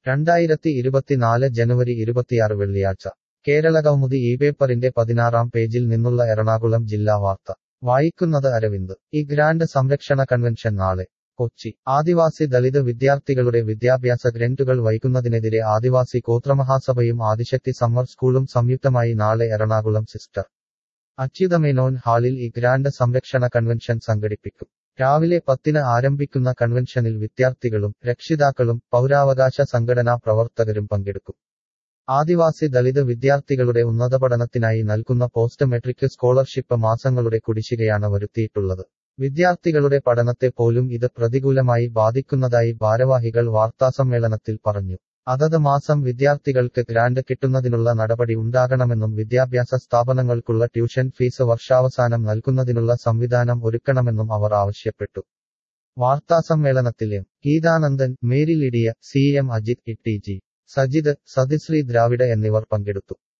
രണ്ടായിരത്തി ഇരുപത്തിനാല് ജനുവരി ഇരുപത്തിയാറ് വെള്ളിയാഴ്ച കേരളകൗമുദി ഈ പേപ്പറിന്റെ പതിനാറാം പേജിൽ നിന്നുള്ള എറണാകുളം ജില്ലാ വാർത്ത വായിക്കുന്നത് അരവിന്ദ് ഈ ഗ്രാൻഡ് സംരക്ഷണ കൺവെൻഷൻ നാളെ കൊച്ചി ആദിവാസി ദളിത് വിദ്യാർത്ഥികളുടെ വിദ്യാഭ്യാസ ഗ്രന്റുകൾ വൈകുന്നതിനെതിരെ ആദിവാസി ഗോത്രമഹാസഭയും ആദിശക്തി സമ്മർ സ്കൂളും സംയുക്തമായി നാളെ എറണാകുളം സിസ്റ്റർ അച്യുതമേനോൻ ഹാളിൽ ഈ ഗ്രാൻഡ് സംരക്ഷണ കൺവെൻഷൻ സംഘടിപ്പിക്കും രാവിലെ പത്തിന് ആരംഭിക്കുന്ന കൺവെൻഷനിൽ വിദ്യാർത്ഥികളും രക്ഷിതാക്കളും പൗരാവകാശ സംഘടനാ പ്രവർത്തകരും പങ്കെടുക്കും ആദിവാസി ദളിത് വിദ്യാർത്ഥികളുടെ ഉന്നതപഠനത്തിനായി നൽകുന്ന പോസ്റ്റ് മെട്രിക് സ്കോളർഷിപ്പ് മാസങ്ങളുടെ കുടിശ്ശികയാണ് വരുത്തിയിട്ടുള്ളത് വിദ്യാർത്ഥികളുടെ പഠനത്തെ പോലും ഇത് പ്രതികൂലമായി ബാധിക്കുന്നതായി ഭാരവാഹികൾ വാർത്താസമ്മേളനത്തിൽ പറഞ്ഞു അതത് മാസം വിദ്യാർത്ഥികൾക്ക് ഗ്രാന്റ് കിട്ടുന്നതിനുള്ള നടപടി ഉണ്ടാകണമെന്നും വിദ്യാഭ്യാസ സ്ഥാപനങ്ങൾക്കുള്ള ട്യൂഷൻ ഫീസ് വർഷാവസാനം നൽകുന്നതിനുള്ള സംവിധാനം ഒരുക്കണമെന്നും അവർ ആവശ്യപ്പെട്ടു വാർത്താസമ്മേളനത്തിൽ M Geethanandan Mary Lydia C M Ajith E T G Sajith Sathisree Dravida എന്നിവർ പങ്കെടുത്തു